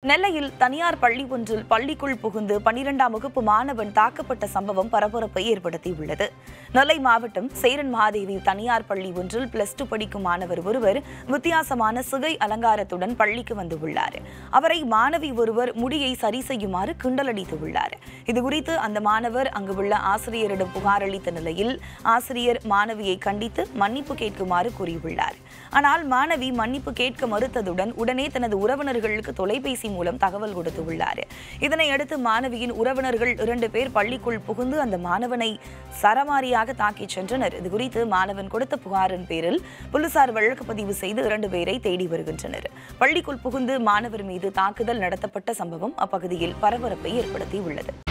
நெல்லையில் தனியார் பள்ளி ஒன்றில் பள்ளிக்குள் புகுந்து பனிரெண்டாம் வகுப்பு மாணவன் தாக்கப்பட்ட சம்பவம் பரபரப்பை ஏற்படுத்தியுள்ளது நெல்லை மாவட்டம் சேரன் மகாதேவி தனியார் பள்ளி ஒன்றில் பிளஸ் டூ படிக்கும் மாணவர் ஒருவர் வித்தியாசமான சிகை அலங்காரத்துடன் பள்ளிக்கு வந்துள்ளார் அவரை மாணவி ஒருவர் முடியை சரி செய்யுமாறு கிண்டலடித்துள்ளார் இதுகுறித்து அந்த மாணவர் அங்கு உள்ள ஆசிரியரிடம் புகார் அளித்த நிலையில் ஆசிரியர் மாணவியை கண்டித்து மன்னிப்பு கேட்குமாறு கூறியுள்ளார் ஆனால் மாணவி மன்னிப்பு கேட்க மறுத்ததுடன் உடனே தனது உறவினர்களுக்கு தொலைபேசி மூலம் தகவல் கொடுத்துள்ளார் இதனை அடுத்து மாணவியின் உறவினர்கள் இரண்டு பேர் பள்ளிக்குள் புகுந்து அந்த மாணவனை சரமாரியாக தாக்கிச் சென்றனர் இதுகுறித்து மாணவன் கொடுத்த புகாரின் பேரில் போலீசார் வழக்கு பதிவு செய்து இரண்டு பேரை தேடி வருகின்றனர் பள்ளிக்குள் புகுந்து மாணவர் மீது தாக்குதல் நடத்தப்பட்ட சம்பவம் அப்பகுதியில் பரபரப்பை ஏற்படுத்தியுள்ளது